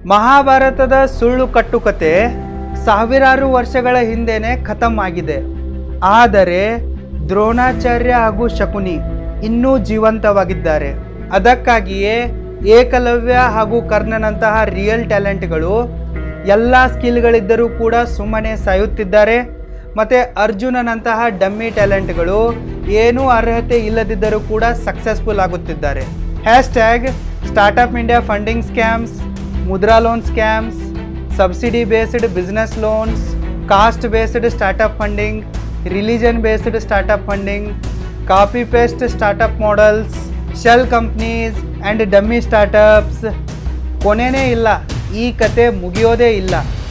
ಮಹಾಭಾರತದ ಸುಳ್ಳು ಕಟ್ಟುಕತೆ ಸಾವಿರಾರು ವರ್ಷಗಳ ಹಿಂದೆನೆ ಖತಮ್ ಆಗಿದೆ ಆದರೆ ದ್ರೋಣಾಚಾರ್ಯ ಹಾಗೂ ಶಕುನಿ ಇನ್ನೂ ಜೀವಂತವಾಗಿದ್ದಾರೆ ಅದಕ್ಕಾಗಿಯೇ ಏಕಲವ್ಯ ಹಾಗೂ ಕರ್ಣನಂತಹ ರಿಯಲ್ ಟ್ಯಾಲೆಂಟ್ಗಳು ಎಲ್ಲ ಸ್ಕಿಲ್ಗಳಿದ್ದರೂ ಕೂಡ ಸುಮ್ಮನೆ ಸಾಯುತ್ತಿದ್ದಾರೆ ಮತ್ತು ಅರ್ಜುನನಂತಹ ಡಮ್ಮಿ ಟ್ಯಾಲೆಂಟ್ಗಳು ಏನೂ ಅರ್ಹತೆ ಇಲ್ಲದಿದ್ದರೂ ಕೂಡ ಸಕ್ಸಸ್ಫುಲ್ ಆಗುತ್ತಿದ್ದಾರೆ hashtag startup India funding scams Mudra loan scams subsidy based business loans caste based startup funding religion based startup funding copy paste startup models shell companies and dummy startups ಕೊನೆಯೇ ಇಲ್ಲ ಈ ಕತೆ ಮುಗಿಯೋದೇ ಇಲ್ಲ